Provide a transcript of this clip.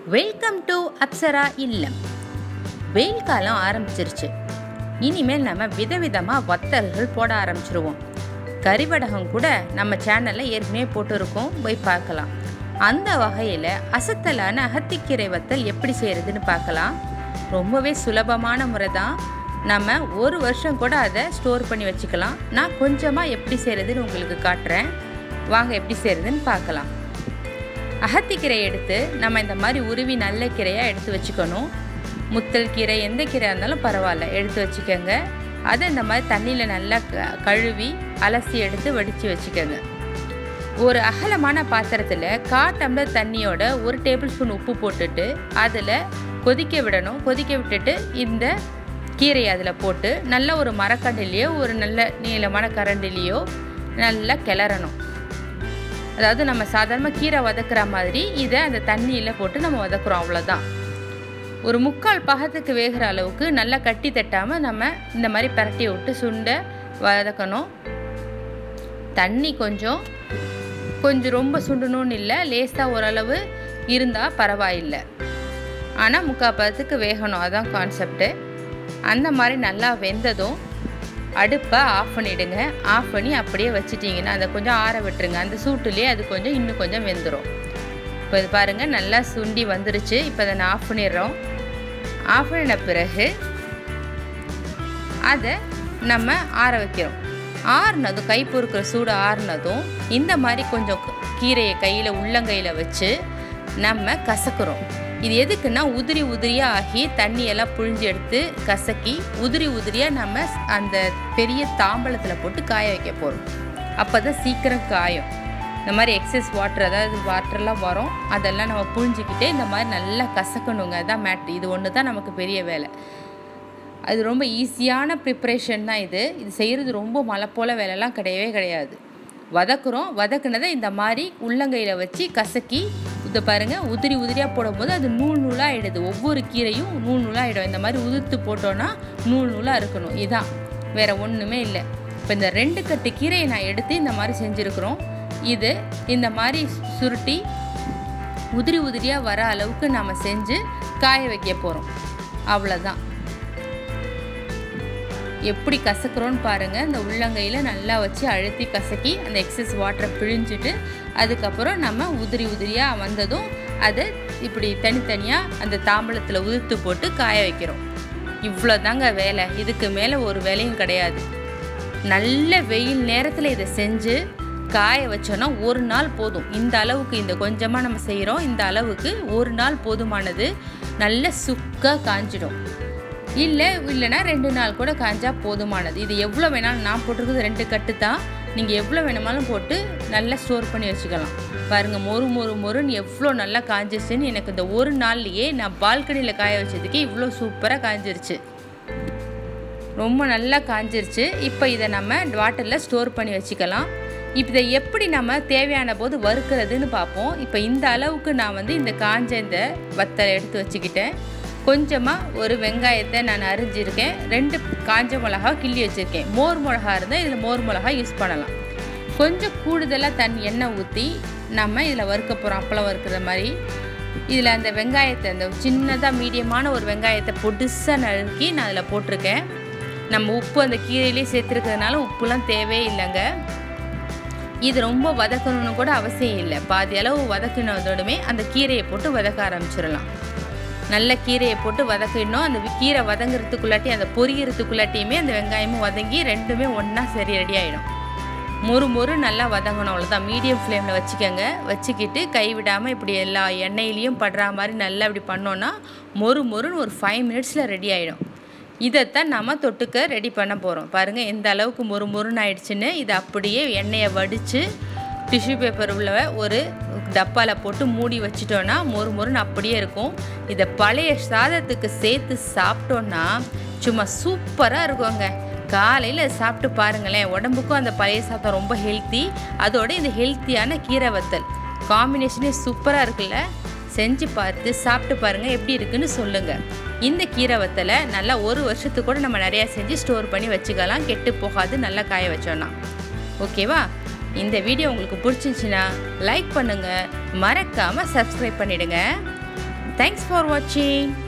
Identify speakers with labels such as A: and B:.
A: welcome to Apsara இல்லம் வெயில் காலம் ஆரம்பிச்சிருச்சு இனிமேல் நம்ம விதவிதமாக வத்தல்கள் போட ஆரம்பிச்சிருவோம் கறிவடகம் கூட நம்ம சேனலில் ஏற்கனவே போட்டிருக்கோம் போய் பார்க்கலாம் அந்த வகையில் அசத்தலான அகத்திக்கீரை வத்தல் எப்படி செய்கிறதுன்னு பார்க்கலாம் ரொம்பவே சுலபமான முறை தான் நம்ம ஒரு வருஷம் கூட அதை ஸ்டோர் பண்ணி வச்சுக்கலாம் நான் கொஞ்சமாக எப்படி செய்கிறதுன்னு உங்களுக்கு காட்டுறேன் வாங்க எப்படி செய்கிறதுன்னு பார்க்கலாம் அகத்திக்கீரை எடுத்து நம்ம இந்த மாதிரி உருவி நல்ல கீரையாக எடுத்து வச்சுக்கணும் முத்தல் கீரை எந்த கீரையாக இருந்தாலும் பரவாயில்ல எடுத்து வச்சுக்கோங்க அதை இந்த மாதிரி தண்ணியில் நல்லா க கழுவி அலசி எடுத்து வடித்து வச்சுக்கோங்க ஒரு அகலமான பாத்திரத்தில் கா டம்ளர் தண்ணியோட ஒரு டேபிள் ஸ்பூன் உப்பு போட்டுட்டு அதில் கொதிக்க விடணும் கொதிக்க விட்டுட்டு இந்த கீரையை அதில் போட்டு நல்ல ஒரு மரக்கண்டிலையோ ஒரு நல்ல நீளமான கரண்டிலையோ நல்லா கிளறணும் அதாவது நம்ம சாதாரணமாக கீரை வதக்குற மாதிரி இதை அந்த தண்ணியில் போட்டு நம்ம வதக்குறோம் அவ்வளோதான் ஒரு முக்கால் பாகத்துக்கு வேகிற அளவுக்கு நல்லா கட்டி தட்டாமல் நம்ம இந்த மாதிரி பரட்டி விட்டு சுண்டை வதக்கணும் தண்ணி கொஞ்சம் கொஞ்சம் ரொம்ப சுண்டணும்னு இல்லை லேசாக ஓரளவு இருந்தால் பரவாயில்லை ஆனால் முக்கால் பதத்துக்கு வேகணும் அதான் கான்செப்டு அந்த மாதிரி நல்லா வெந்ததும் அடுப்பை ஆஃப் பண்ணிவிடுங்க ஆஃப் பண்ணி அப்படியே வச்சிட்டிங்கன்னா அதை கொஞ்சம் ஆற விட்டுருங்க அந்த சூட்டுலேயே அது கொஞ்சம் இன்னும் கொஞ்சம் வெந்துடும் இப்போ இது பாருங்கள் நல்லா சுண்டி வந்துருச்சு இப்போ அதை நான் ஆஃப் பண்ணிடுறோம் ஆஃப் பண்ணின பிறகு அதை நம்ம ஆற வைக்கிறோம் ஆறுனதும் கை பொறுக்கிற சூடு ஆறுனதும் இந்த மாதிரி கொஞ்சம் கீரையை கையில் உள்ளங்கையில் வச்சு நம்ம கசக்குறோம் இது எதுக்குன்னா உதிரி உதிரியாக ஆகி தண்ணியெல்லாம் புழிஞ்சு எடுத்து கசக்கி உதிரி உதிரியாக நம்ம அந்த பெரிய தாம்பலத்தில் போட்டு காய வைக்க போகிறோம் அப்போ தான் சீக்கிரம் காயும் இந்த மாதிரி எக்ஸஸ் வாட்டர் அதாவது வாட்டர்லாம் வரும் அதெல்லாம் நம்ம புழிஞ்சிக்கிட்டே இந்த மாதிரி நல்லா கசக்கணுங்க அதான் மேட்ரு இது ஒன்று தான் நமக்கு பெரிய வேலை அது ரொம்ப ஈஸியான ப்ரிப்ரேஷன் தான் இது இது செய்கிறது ரொம்ப மலை போல் வேலைலாம் கிடையவே கிடையாது வதக்குறோம் வதக்குனதை இந்த மாதிரி உள்ளங்கையில் வச்சு கசக்கி இதை பாருங்கள் உதிரி உதிரியாக போடும்போது அது நூல் நூலாக ஆகிடுது ஒவ்வொரு கீரையும் நூல் நூலாக ஆகிடும் இந்த மாதிரி உதிர்த்து போட்டோன்னா நூல் நூலாக இருக்கணும் இதான் வேறு ஒன்றுமே இல்லை இப்போ இந்த ரெண்டு கட்டு கீரையை நான் எடுத்து இந்த மாதிரி செஞ்சுருக்குறோம் இது இந்த மாதிரி சுருட்டி உதிரி உதிரியாக வர அளவுக்கு நாம் செஞ்சு காய வைக்க போகிறோம் அவ்வளோதான் எப்படி கசக்குறோன்னு பாருங்கள் இந்த உள்ளங்கையில் நல்லா வச்சு அழுத்தி கசக்கி அந்த எக்ஸஸ் வாட்டரை பிழிஞ்சிட்டு அதுக்கப்புறம் நம்ம உதிரி உதிரியாக வந்ததும் அதை இப்படி தனித்தனியாக அந்த தாம்பளத்தில் உதிர்த்து போட்டு காய வைக்கிறோம் இவ்வளோ தாங்க வேலை இதுக்கு மேலே ஒரு வேலையும் கிடையாது நல்ல வெயில் நேரத்தில் இதை செஞ்சு காய வச்சோன்னா ஒரு நாள் போதும் இந்த அளவுக்கு இந்த கொஞ்சமாக நம்ம செய்கிறோம் இந்த அளவுக்கு ஒரு நாள் போதுமானது நல்ல சுக்காக காஞ்சிடும் இல்லை இல்லைனா ரெண்டு நாள் கூட காஞ்சா போதுமானது இது எவ்வளோ வேணாலும் நான் போட்டிருக்கிறது ரெண்டு கட்டு தான் நீங்கள் எவ்வளோ வேணுமாலும் போட்டு நல்லா ஸ்டோர் பண்ணி வச்சுக்கலாம் பாருங்கள் மொறு மொறு மொறுன்னு எவ்வளோ நல்லா காஞ்சிருச்சுன்னு எனக்கு இந்த ஒரு நாள்லையே நான் பால்கனியில் காய வச்சதுக்கே இவ்வளோ சூப்பராக காஞ்சிருச்சு ரொம்ப நல்லா காஞ்சிருச்சு இப்போ இதை நம்ம வாட்டரில் ஸ்டோர் பண்ணி வச்சுக்கலாம் இப்போ இதை எப்படி நம்ம தேவையான போது வறுக்கிறதுன்னு பார்ப்போம் இப்போ இந்த அளவுக்கு நான் வந்து இந்த காஞ்ச இந்த வத்தலை எடுத்து வச்சுக்கிட்டேன் கொஞ்சமாக ஒரு வெங்காயத்தை நான் அரிஞ்சிருக்கேன் ரெண்டு காஞ்ச மிளகா கிள்ளி வச்சுருக்கேன் மோர் மிளகா இருந்தால் இதில் மோர் மிளகா யூஸ் பண்ணலாம் கொஞ்சம் கூடுதலாக தண்ணி எண்ணெய் ஊற்றி நம்ம இதில் வறுக்க போகிறோம் அப்பளம் வறுக்கிற மாதிரி இதில் அந்த வெங்காயத்தை அந்த சின்னதாக மீடியமான ஒரு வெங்காயத்தை பொடிசாக நறுக்கி நான் அதில் போட்டிருக்கேன் நம்ம உப்பு அந்த கீரையிலே சேர்த்துருக்கிறதுனால உப்புலாம் தேவையே இல்லைங்க இது ரொம்ப வதக்கணும்னு கூட அவசியம் இல்லை பாதி அளவு வதக்கினதோடுமே அந்த கீரையை போட்டு வதக்க ஆரம்பிச்சிடலாம் நல்ல கீரையை போட்டு வதக்கிடணும் அந்த கீரை வதங்குறதுக்குள்ளாட்டி அந்த பொரியறதுக்குள்ளாட்டியுமே அந்த வெங்காயமும் வதங்கி ரெண்டுமே ஒன்றா சரி ரெடி ஆகிடும் மொறு மொறு நல்லா வதங்கணும் அவ்வளோதான் மீடியம் ஃப்ளேமில் வச்சுக்கோங்க வச்சுக்கிட்டு கைவிடாமல் இப்படி எல்லா எண்ணெயிலையும் படுற மாதிரி நல்லா இப்படி பண்ணோன்னா மொறு மொறுன்னு ஒரு ஃபைவ் மினிட்ஸில் ரெடி ஆகிடும் இதைத்தான் நம்ம தொட்டுக்க ரெடி பண்ண போகிறோம் பாருங்கள் எந்த அளவுக்கு மொறு மொறுன்னு ஆயிடுச்சுன்னு இதை அப்படியே எண்ணெயை வடித்து டிஷ்யூ பேப்பர் உள்ள ஒரு டப்பாவில் போட்டு மூடி வச்சிட்டோன்னா மொறு மொறுன்னு அப்படியே இருக்கும் இதை பழைய சாதத்துக்கு சேர்த்து சாப்பிட்டோன்னா சும்மா சூப்பராக இருக்குங்க காலையில் சாப்பிட்டு பாருங்களேன் உடம்புக்கும் அந்த பழைய சாதம் ரொம்ப ஹெல்த்தி அதோட இந்த ஹெல்த்தியான கீரை வத்தல் காம்பினேஷனே சூப்பராக இருக்குல்ல செஞ்சு பார்த்து சாப்பிட்டு பாருங்கள் எப்படி இருக்குன்னு சொல்லுங்கள் இந்த கீரை வத்தலை நல்லா ஒரு வருஷத்துக்கு கூட நம்ம நிறையா செஞ்சு ஸ்டோர் பண்ணி வச்சுக்கலாம் கெட்டு போகாது நல்லா காய வச்சோன்னா ஓகேவா இந்த வீடியோ உங்களுக்கு பிடிச்சிருந்துச்சின்னா லைக் பண்ணுங்கள் மறக்காமல் சப்ஸ்கிரைப் பண்ணிவிடுங்க தேங்க்ஸ் ஃபார் வாட்சிங்